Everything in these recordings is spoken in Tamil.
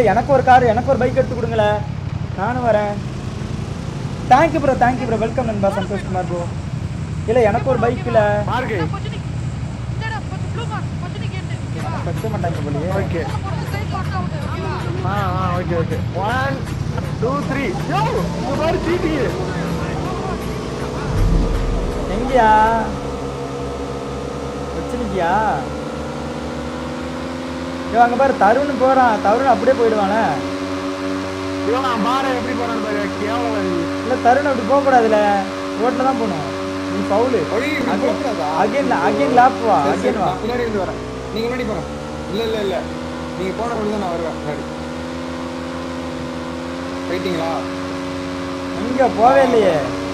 எனக்கு ஒரு கார் எனக்கு ஒரு பைக் எடுத்து கொடுங்களேன் நானும் வரேன் thank you bro thank you bro welcome நண்பா சந்தோஷ் குமார் ப்ரோ இல்லை எனக்கு ஒரு பைக் இல்லை மார்க்கு கொஞ்சம் நீ- இந்தாடா, கொஞ்சம் blue mark, கொஞ்சம் நீ கேட்டு, ஓகேவா? வைக்க மாட்டாங்க போலியே ஓகே ஒரு side lock out, ஓகேவா? ஆ ஆ okay okay one two three யோ இந்த மாதிரி சீட்டிங்க எங்கயா வச்சிருக்கியா ஐயோ அங்க பாரு தருண் போறான் தருண் அப்படியே போயிடுவானே ஐயோ நான் பாரு எப்படி போறான்னு பாரு கேவலம் அது. இல்ல தருண் அப்படி போக கூடாதுல ரோட்ல தான் போகணும் நீ பவுலு ஒய், இப்படி போகக்கூடாதா? அகைன் அகைன் லாப் வா சரி, சரி, அகைன் வா நான் பின்னாடி இருந்து வரேன் நீங்க முன்னாடி போறேன் இல்ல இல்ல இல்ல நீங்க போன வழி தான் நான் வருவேன் முன்னாடி போயிட்டீங்களா எங்க போவே இல்லையே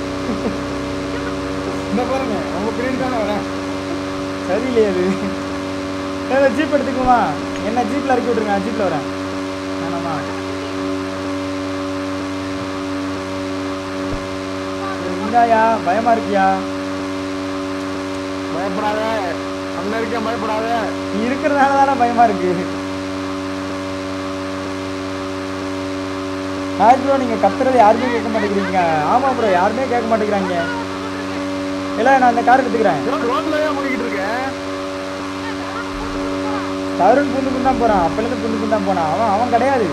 இந்த பாருங்க உங்க பின்னாடி தானே வரேன் சரியில்லையே அது ஏதோ ஜீப் எடுத்துக்குமா என்ன ஜீப்ல இறக்கி விட்டுருங்க ஜீப்ல வரேன் வேணாமா இந்தாயா பயமா இருக்கியா பயப்படாத அண்ணன் இருக்கேன் பயப்படாத நீ இருக்கிறதுனால தானே பயமா இருக்கு ராஜ் ப்ரோ நீங்க கத்துறது யாருமே கேட்க மாட்டேங்கிறீங்க ஆமா ப்ரோ யாருமே கேட்க மாட்டேங்கிறாங்க இல்ல நான் இந்த கார் எடுத்துக்கிறேன் ரோட்ல ஏன் போய்கிட்டு இருக்கேன் தருண் புந்துக்கு தான் போறான் அப்பலேருந்து புந்துக்கு தான் போனான் அவன் அவன் கிடையாது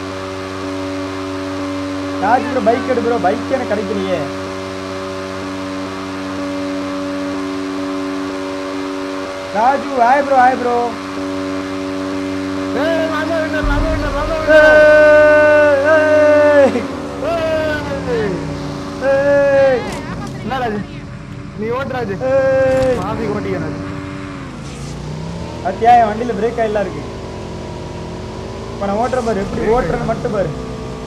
ராஜ் ப்ரோ பைக் எடு ப்ரோ பைக் எனக்கு கிடைக்கலையே ராஜு ஆய் ப்ரோ ஆய் ப்ரோ ஏய் நான் தான் winner, நான் தான் winner, நான் தான் winner. ஏய், என்ன ராஜு நீ ஓட்டு ராஜு மாசி ஓட்டிக்கிறேன் அத்தியா என் வண்டியில பிரேக் ஆயிலாம் இருக்கு இப்ப நான் ஓட்டுற பாரு எப்படி ஓட்டுறேன்னு மட்டும் பாரு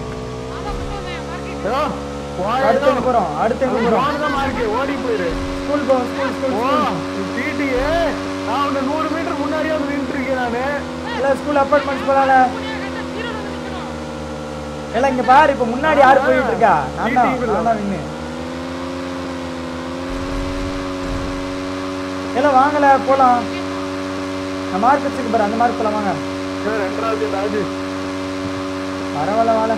ஐயோ, அடுத்து எங்க போறோம் அடுத்து எங்க போறோம் போனதான் மார்க்கு ஓடி போயிரு ஸ்கூல் போவோம் ஸ்கூல் ஸ்கூல் ஓ ஸ்கூல் டிடிஏ நான் உன்னை நூறு மீட்டர் முன்னாடியே வந்து நின்று இருக்கேன் நானு இல்ல ஸ்கூல் அப்பார்ட்மெண்ட்ஸ் போறால இல்ல இங்க பாரு இப்ப முன்னாடி யாரு போயிட்டு இருக்கா நான் தான் நான் தான் நின்னு இல்ல வாங்கல போலாம் நான் மார்க் வச்சுக்க பாரு அந்த மார்க் போலாம் வாங்க இவன் ரெண்டாவது ராஜு பரவாயில்ல வாழ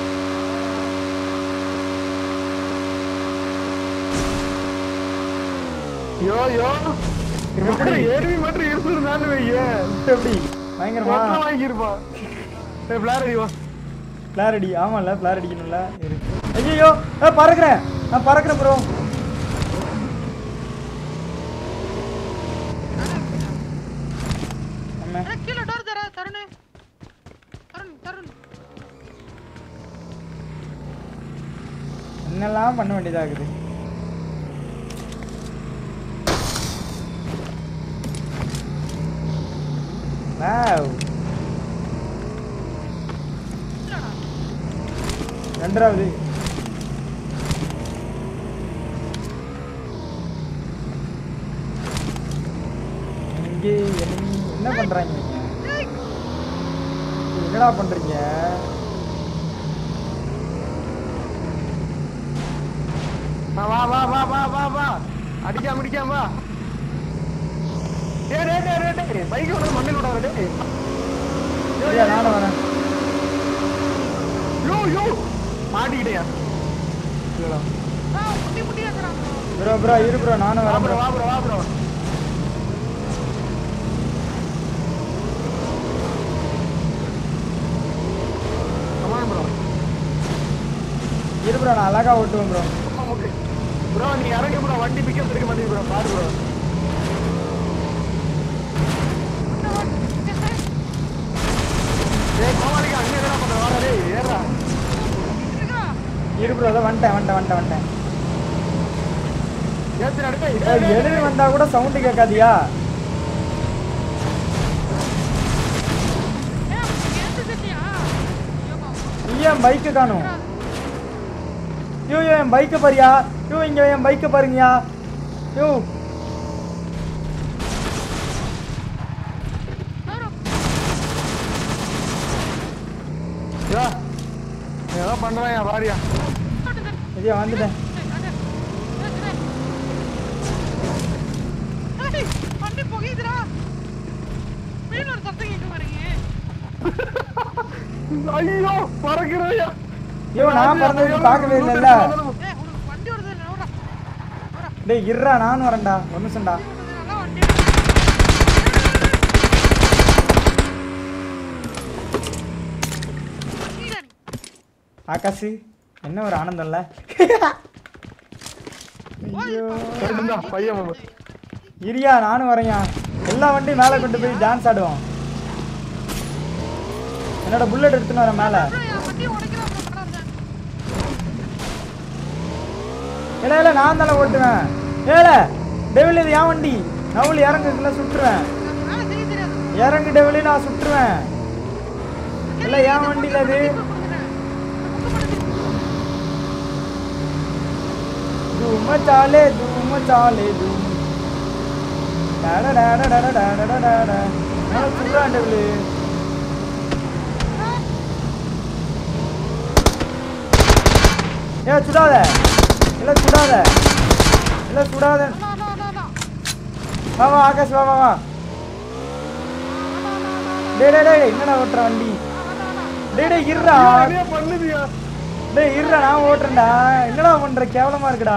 யோ யோ எப்படி ஏறி மட்டும் இருந்திருந்தான்னு வையே எப்படி பயங்கரமா மொத்தம் வாங்கியிருப்பான் ஏய் பிளார் அடி வா ஃபிளார் அடி ஆமாம்ல ஃபிளார் அடிக்கணும்ல இருக்கு ஐயோ ஏ பறக்குறேன் நான் பறக்குறேன் ப்ரோ ஏய், கீழே door தர, தருணு. தருண், தருண். என்னெல்லாம் பண்ண வேண்டியதாகுது வாவ் ரெண்டாவது இங்கே enemy என்ன பண்றாங்க நீங்க என்னடா பண்றீங்க வா வா வா வா வா வா வா அடிக்காம அடிக்காம வா ஏய் டேய் டேய் டேய், டேய் பைக் விட மண்ணில் விடாத டேய் சரியா நானும் வரேன் யோ யோ மாட்டிக்கிட்டேயா ஆ, முட்டி முட்டி ஏத்துறான் bro. ப்ரோ ப்ரோ இரு ப்ரோ நானும் வா வரேன் ப்ரோ ப்ரோ வா ப்ரோ வா ப்ரோ கமான் ப்ரோ இரு ப்ரோ நான் அழகா ஓட்டுவேன் ப்ரோ ஓகே ப்ரோ நீ இறங்க ப்ரோ வண்டி பிக்கப் எடுக்க மாட்டேங்குது ப்ரோ பாரு ப்ரோ ஏய் கோமாளிக்கு அங்கே என்ன பண்ற வாடா டேய் ஏறா இருக்கா? இரு ப்ரோ அதான் வந்துட்டேன் வந்துட்டேன் வந்துட்டேன் வந்துட்டேன் ஏத்து நடக்க ஏய், எழுதி வந்தா கூட சவுண்டு கேட்காதியா ஏய், எடுத்து செட்டியா? ஐயோப்பா. நீ என் பைக்கு காணும் யோ யோ என் பைக்கை பாரியா யோ இங்க என் பைக்கை பாருங்கயா யோ தருண். யா ஏதோ பண்றான் வாரியா இதே வந்துட்டேன் ஏய், வண்டி புகையுதுடா. மீன் ஒரு சத்தம் கேட்க பாருங்க. இந்த ஐயோ பறக்கிறேயா ஐயோ நான் பறந்தது பார்க்கவே இல்லைல்ல ஏய் உனக்கு வண்டி வருது நவுறா நவுறா டேய் இருடா நானும் வரேன்டா ஒரு நிமிஷம்டா நல்லா வண்டி வருது. நீடா நீ. ஆகாஷ் என்ன ஒரு ஆனந்தம்ல ஐயோ சரிடா, பையன் மாமா. இரியா நானும் வரையா எல்லா வண்டியும் மேலே கொண்டு போய் டான்ஸ் ஆடுவோம் என்னோட புல்லட் எடுத்துன்னு வரேன் மேலே அப்புறம் என் வண்டியை உடைக்கிறான் அப்புறம் பண்ணாருங்க. இல்ல இல்ல நான் தானே ஓட்டுவேன் ஏல டெவில் இது என் வண்டி நவுல் இறங்குக்குள்ள சுட்டுருவேன் எனக்கு வேலை செய்ய தெரியாது. இறங்கு டெவில் நான் சுட்டுருவேன் இல்ல என் வண்டியில அது தூம சாலே தூம சாலே தூம் டட டட டட டட டட டட. நான் சுடுறான் டெவில் ஏ சுடாத இல்ல சுடாத இல்ல சுடாத அண்ணா, அண்ணா, அண்ணா, அண்ணா. வா வா ஆகாஷ் வா வா வா டேய் டேய் டேய் என்னடா ஓட்டுற வண்டி டேய் டேய் இருடா என்னையா பண்ணுதியா டேய் இருடா நான் ஓட்டுறேன்டா என்னடா பண்ற கேவலமா இருக்குடா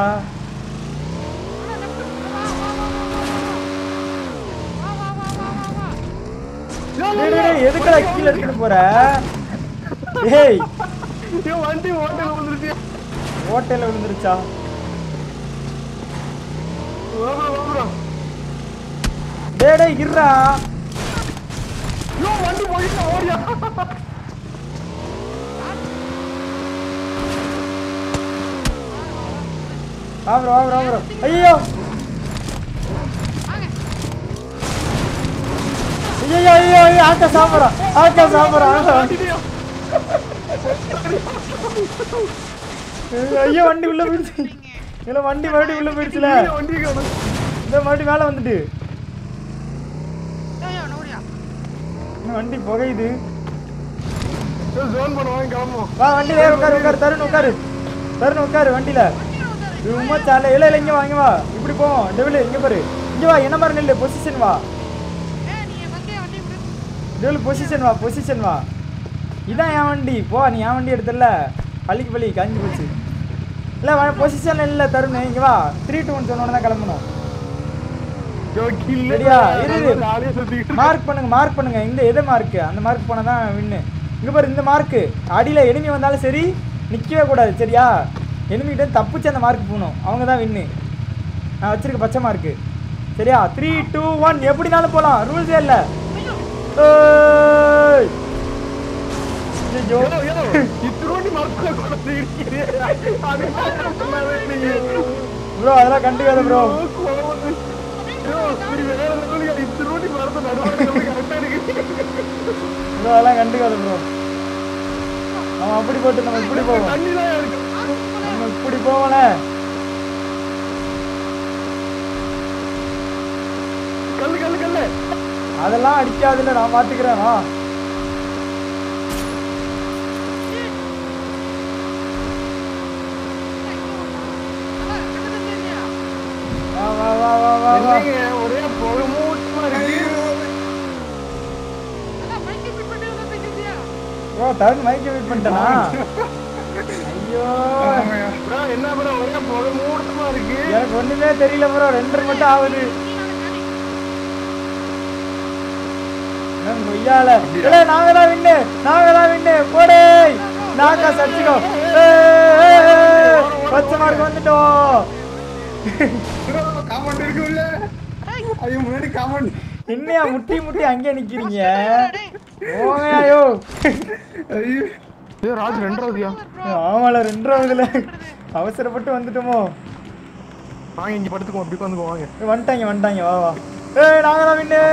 டேய் டேய் டேய் எதுக்குடா கீழ எடுத்துட்டு போற ஏய் என் வண்டி ஓட்டல வந்துருச்சியா ஓட்டையில விழுந்துருச்சா ஓபரா ஓபரா டேய் டேய் இருடா யோ வண்டி போயிட்டு ஓடியா வா ப்ரோ வா ப்ரோ ப்ரோ ஐயோ ஐயோ ஐயோ ஐயோ ஆக்கா சாப்பிட்றான் ஆக்கா சாப்பிட்றான் மாட்டிட்டியா? ஐயோ வண்டி உள்ள போயிடுச்சு இல்ல வண்டி மறுபடியும் உள்ள போயிடுச்சுல நீ வண்டி காணோம். இந்த மறுபடியும் மேல வந்துட்டு ஏய், ஏய், நவுறியா? இன்னும் வண்டி புகையுது ஏய், ஜோன் பண்ணுவாங்க கிளம்புவோம் வா வண்டி வேற உட்காரு உட்காரு தருண் உட்காரு தருண் உட்காரு வண்டியில கீழே உட்காரு. இது உமா சாலை இல்ல இல்ல இங்க வா இங்க வா இப்படி போவோம் டெவிலு இங்க பாரு இங்க வா என்ன மாதிரி நில்லு பொசிஷன் வா ஏய், நீ என் வண்டியை வண்டி விடு. டெவிலு பொசிஷன் வா பொசிஷன் வா இதான் என் வண்டி போ நீ என் வண்டி எடுத்தல பள்ளிக்கு பள்ளி காஞ்சி போச்சு இல்ல பொசிஷன் இல்ல தருண் இங்க வா த்ரீ டூ ஒன் சொன்னோட தான் கிளம்பணும் யோ, கில்லு. ரெடியா? இரு, இரு. ஜாலியா சுத்திக்கிட்டு இருக்கு. மார்க் பண்ணுங்க மார்க் பண்ணுங்க இந்த எது மார்க் அந்த மார்க் போனா தான் வின்னு இங்க பாரு இந்த மார்க் அடியில எனிமி வந்தாலும் சரி நிக்கவே கூடாது சரியா எனிமிகிட்ட தப்பிச்சு அந்த மார்க் போகணும் அவங்க தான் வின்னு நான் வச்சிருக்க பச்சை மார்க்கு சரியா த்ரீ டூ ஒன் எப்படினாலும் போகலாம் ரூல்ஸே இல்லை ஏய். ஐயோ. யோ, யோ, இத்துரோண்டி மரத்துல கொண்டு இருக்கிறியே. அது என்ன சொல்லாதே நீ. ப்ரோ அதெல்லாம் கண்டுக்காத ப்ரோ யோ, கோவம் வந்து. யோ, இப்படி வேற level யா, இத்துரோண்டி மரத்தை நடுவுல நம்ம correct ஆ இருக்கு. ப்ரோ அதெல்லாம் கண்டுக்காத ப்ரோ நம்ம அப்படி போட்டு நம்ம இப்படி போவோம் தண்ணிதான் இருக்கு. நம்ம இப்படி போவோல கல்லு கல்லு கல்லு அதெல்லாம் அடிக்காதுல்ல நான் பாத்துக்கிறேன் வா அண்ணா, கண்ணு தெரியா? வா வா வா வா வா வா என்னங்க, ஒரே புகை மூட்டமா இருக்கு அண்ணா, மைக்கை fit பண்ணி வந்தா பேசிட்டியா? ப்ரோ தருண் மைக்கை வெயிட் பண்ணிட்டேனா ஐயோ bro, என்ன bro, ஒரே புகை மூட்டமா இருக்கு எனக்கு ஒண்ணுமே தெரியல ப்ரோ ரெண்டரை மட்டும் ஆகுது நீ நானே நானே. மேம் கொய்யால இல்ல நாங்க தான் வின்னு நாங்க தான் வின்னு போடே நாக்கா சச்சிக்கோ பச்சை மார்க் வந்துட்டோம் காமெண்ட் இருக்கு உள்ள ஐயோ முன்னாடி காமெண்ட் என்னையா முட்டி முட்டி அங்கே நிக்கிறீங்க டேய், போங்க ஐயோ ஐயோ ஏய், ராஜ் ரெண்டாவதுயா ஆமால ரெண்டாவதுல அவசரப்பட்டு வந்துட்டோமோ வாங்க இங்க படுத்துக்குவோம் அப்படி உட்காந்துக்குவோம் வாங்க ஏய், வந்துட்டாங்க வந்துட்டாங்க வா வா ஏய் நாங்க தான் வின்னு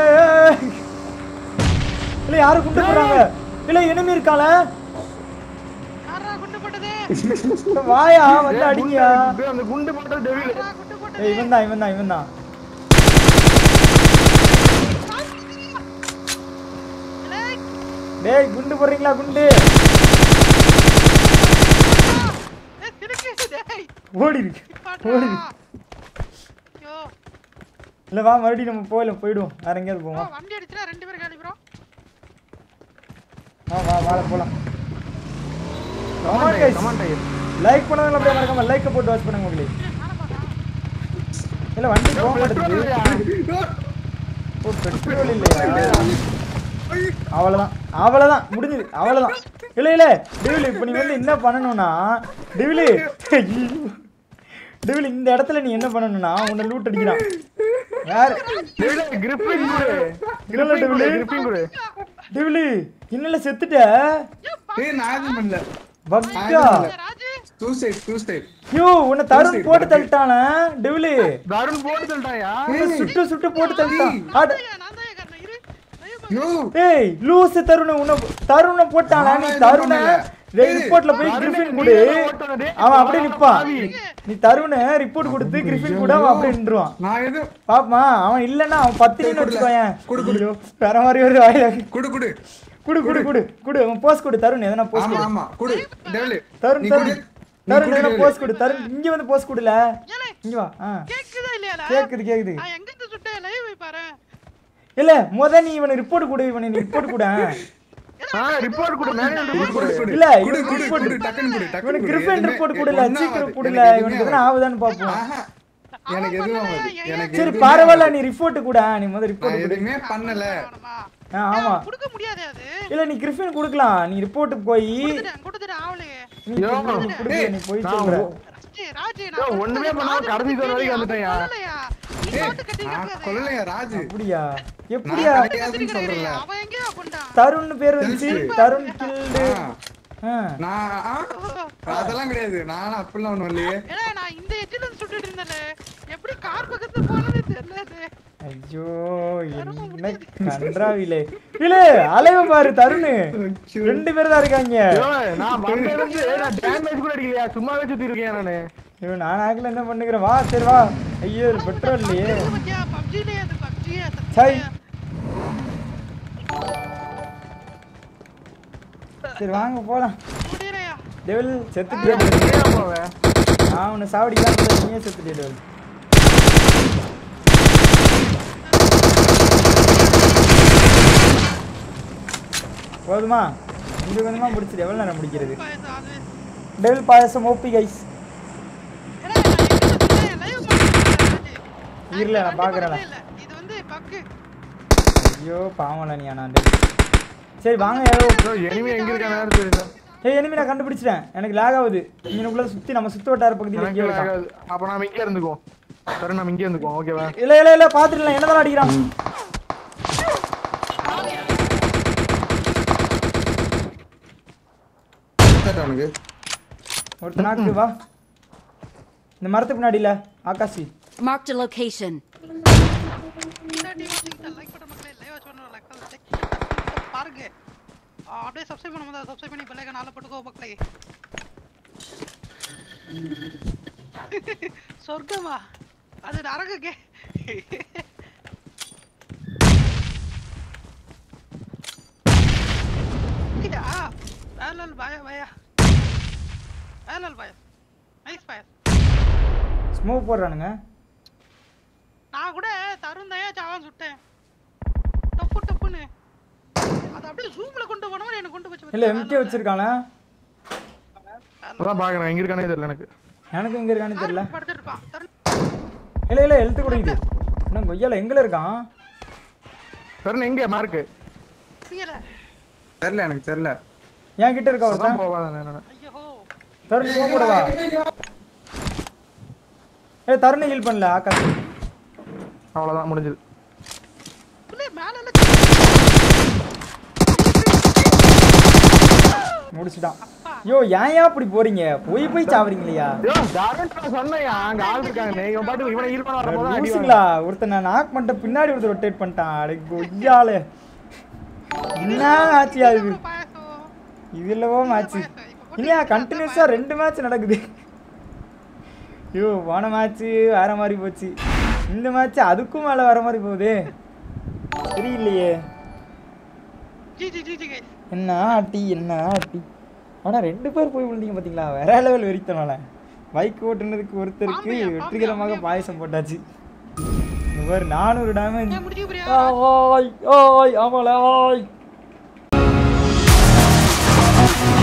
இல்ல யாரு கூப்பிட்டு போறாங்க இல்ல enemy இருக்கால யார்ரா குண்டு போட்டது? வாயா வந்து ஏய், அடிங்கயா குண்டு, டேய், அந்த குண்டு போட்ட டெவில் யார்ரா குண்டு போட்டது? ஏய் இவன் தான் இவன் தான் இவன் தான் ஏய், டேய் குண்டு போடுறீங்களா குண்டு ஏய், சிரிக்கு, டேய். ஓடி இருக்கு பாட்றா. ஓடி இருக்கு ஐயோ, இல்ல வா மறுபடியும் நம்ம போயில போயிடுவோம் வேற எங்கேயாவது bro, போவோம் வண்டி அடிச்சுனா ரெண்டு பேரும் காலி bro. வா வா வாழ போலாம் come on tiger come on tiger like பண்ணவங்க அப்படியே மறக்காம லைக் போட்டு வாட்ச் பண்ணுங்க உங்களுக்கு இல்ல வண்டி போக மாட்டேங்குது ஓ பெட்ரோல் இல்லையா அவ்வளவுதான் அவ்வளவுதான் முடிஞ்சது அவ்வளவுதான் இல்ல இல்ல டிவிலி இப்போ நீ வந்து என்ன பண்ணணும்னா டிவிலி டிவிலி இந்த இடத்துல நீ என்ன பண்ணணும்னா உன்னை லூட் அடிக்கிறான் யார் கிரிப்பிங் குடு இல்ல டிவிலி கிரிப்பிங் குடு டிவிலி இன்னல செத்துட்ட ஏய் நான் எதுவும் பண்ணல பக்கா ராஜு சூசைட் சூசைட் யோ உன்னை தருண் போட்டு தள்ளிட்டானே டிவிலி தருண் போட்டு சொல்லிட்டாயா உன்னை சுட்டு சுட்டு போட்டு தள்ளிட்டான் அட நான் தான் காரணம் இரு ஐயோ, யோ ஏய் லூசு தருண உன்னை தருண போட்டானா நீ நான் எதுவும் தருண பண்ணல. ரிப்போர்ட்ல போய் தருணை கிரிஃபின் நீ கொடு தான் ஓட்டுன டேய். அவன் அப்படியே நிப்பான் பாவி. நீ தருண ரிப்போர்ட் கொடுத்து கிரிஃபின் கூட அவன் அப்படியே நின்றுவான் நான் எதுவும் பாப்பா அவன் இல்லன்னா அவன் பத்திரின்னு குடுல. வச்சுக்கோயேன் குடு, குடு. ஐயோ, வேற மாதிரி ஒரு வாயில குடு குடு குடு குடு குடு குடு அவன் போஸ்ட் கொடு தருண் எதனா போஸ்ட் ஆமா கொடு ஆமா குடு டெவலு தருண் நீ தருண் குடு நீ தருண் குடு எதனா டெவலு. போஸ்ட் கொடு தருண் இங்க வந்து போஸ்ட் கொடுல ஏலே, இங்க வா ஆ கேக்குதா இல்லையாடா கேக்குது கேக்குது நான் எங்க இருந்து சுட்டேன் லைவ் போய் பாரு இல்ல முத நீ இவனை ரிப்போர்ட் கொடு இவனை நீ ரிப்போர்ட் கொடு ஆ ரிப்போர்ட் கொடு மேனுவல் ரிப்போர்ட் குடு கொடு குடு இல்ல, குடு இவனுக்கு குடு report குடு டக்குனு குடு டக்குனு இவனுக்கு குடு கிரிஃபின் எதுவுமே- ரிப்போர்ட் கொடுல ஒண்ணும் சீக்கிரம் ஆகாது. கொடுல எனக்கு இவனுக்கு எதுவுமே எதனா ஆகுதான்னு பாப்போம் ஆஹா எனக்கு எதுவும் ஆகாது எனக்கு சரி எதுவுமே பரவாயில்ல ஆகாது. நீ ரிப்போர்ட் கூட நீ முத நான் ரிப்போர்ட் கொடு எதுவுமே பண்ணல ஆமா ஆ, ஆமா கொடுக்க முடியாது அது இல்ல நீ கிரிஃபின் கொடுக்கலாம் நீ ரிப்போர்ட் போய் கொடுத்துட்டேன் கொடுத்துட்டேன் ஆவலையே நீ யோ, கொடுக்கல, நீ கொடுக்கல, நீ போய் நான் சொல்ற ஓ- ராஜு, ராஜு, யோ, நான் ஒண்ணுமே கொடுத்தது பண்ணாம ராஜு கடைசி தூரம் வரைக்கும் அவன் வந்துட்டேன்யா. கொல்லலையா? நீ ஏய், போட்டு கட்டிட்டு நான் இருக்காதே. கொல்லலையா ராஜு அப்படியா நான் எப்படியா கிடையாதுன்னு சொல்றேன்ல அவன் எங்கேயா கொண்டான்? தருண் பேர் வந்துச்சு தெரிஞ்சு. தருண் கில்டு ஆ, நான் ஆ, அதெல்லாம் கிடையாது நானும் அப்படிலாம் ஒண்ணும் இல்லையே ஏடா, நான் இந்த edge ல இருந்து சுட்டுட்டு இருந்தேனே. எப்படி கார் பக்கத்துல போனதே தெரியல ஐயோ என்ன கன்றாவிலே இல்ல அலைவ பாரு தருண் ரெண்டு பேர் தான் இருக்காங்க யோ, நான் வந்ததுல இருந்து நான் டேமேஜ் கூட அடிக்கலையா சும்மாவே சுத்தி இருக்கேன் நானு ஐயோ நான் ஆக்கல என்ன பண்ணுகிறேன் வா சரி வா ஐயோ பெட்ரோல் இல்லையே பப்ஜிலே அது பப்ஜியே சை. சரி வாங்க போலாம் முடியலையா டெவில் செத்துட்டியா ஏன் போவேன் நான் உன்னை சாவடிக்கலாம் நீயே செத்துட்டியா டெவில் போதுமா கொஞ்சம் கொஞ்சமா முடிச்சிட்டு எவ்வளவு நேரம் முடிக்கிறது பாயசம் அது டெவில் பாயசம் ஓபி கைஸ் ஏடா, நான் எங்க வச்சிருக்கேன்? live மாட்டிக்கிட்டேன், ராஜு. இருல, நான் கண்டிப்பா பார்க்கறேன். இல்ல. இது வந்து பக்கு ஐயோ பாவம்ல நீ நான் டெவில் சரி வாங்க ஏதோ யோ, எனிமே எங்க இருக்கானு தெரியல ஏய் enemy நான் கண்டுபிடிச்சிட்டேன் எனக்கு lag ஆகுது இங்கனுக்குள்ள சுத்தி நம்ம சுத்து வட்டார பகுதியில் எனக்கு எங்கேயோ இருக்கான் ஆகாது. அப்ப நாம இங்கே இருந்துக்குவோம் சரி நாம இங்கே இருந்துக்குவோம் ஓகேவா இல்ல இல்ல இல்ல பாத்துடலாம் என்னதான் அடிக்கிறான் கேட்டா உனக்கு ஒருத்த நாக்கு வா இந்த மரத்துக்கு பின்னாடி இல்ல ஆகாஷி Marked a location. இந்த டீம் வந்து லைக் பண்ற மக்களே லைவ் வாட்ச் பண்ணுற லைக் பண்ண பாருங்க ஆ, அப்படியே சப்ஸ்கிரைப் பண்ண மாதிரி சப்ஸ்கிரைப் பண்ணி பெல்லைக்கன் நாளை போட்டுக்கோ மக்களே சொர்க்கமா அது நரகக்கே இதா வேலல் பாயா பாயா வேலல் பாயா நைஸ் பாயா ஸ்மோக் போடுறானுங்க நான் கூட தருண் தயா சாவான் சுட்டேன் டப்பு டப்புன்னு அது அப்படியே ஜூம்ல கொண்டு போன மாதிரி எனக்கு கொண்டு போச்சு இல்ல எம்டி வச்சிருக்கானே அதான் பாக்குறேன் எங்க இருக்கானே தெரியல எனக்கு எனக்கு எங்க இருக்கான்னு தெரியல படுத்துட்டு இருப்பான் தருண் இல்ல இல்ல எழுத்து குடிக்குது இன்னும் கொய்யால எங்கல இருக்கான் சரண் எங்க மார்க்கு புரியல தெரியல எனக்கு தெரியல என் கிட்ட இருக்கா அதான் ஒருத்தன் போவாத நான் ஐயோ தருண் போக கூடவா ஏ தருண் ஹீல் பண்ணல ஆகாஷ் அவ்வளவுதான் முடிஞ்சது புள்ளே மேல எல்லாம் முடிச்சுட்டான் யோ ஏன் ஏன் அப்படி போறீங்க போய் போய் சாவறீங்களையா யோ தருண் நான் சொன்னேயா அங்க ஆள் இருக்காங்க இவன் பாட்டு இவனை ஹீல் பண்ண வரப்போ தான் அடி லூசுங்களா ஒருத்தன் நான் நாக் பண்ணிட்ட பின்னாடி ஒருத்தர் ரொட்டேட் பண்ணிட்டான் அட கொய்யால என்ன ஆச்சு அது பாயசம் இது இல்லவோ மேட்ச் இல்லையா கண்டினியூஸா ரெண்டு மேட்ச் நடக்குது ஐயோ போன மேட்ச் வேற மாதிரி போச்சு இந்த மேட்ச் அதுக்கும் மேல வேற மாதிரி போகுதே தெரியலையே ஜி ஜி ஜி ஜி கைஸ் என்ன ஆட்டி என்ன ஆட்டி ஆனா ரெண்டு பேர் போய் விழுந்தீங்க பாத்தீங்களா வேற லெவல் வெறித்தனால பைக் ஓட்டுனதுக்கு ஒருத்தருக்கு பாம்பியா, வெற்றிகரமாக பாம்பியா, பாயசம் போட்டாச்சு இவர் நானூறு டேமேஜ் ஏன் முடிச்சு பிரியா ஆய் ஆய் ஆமால ஆய் ஆ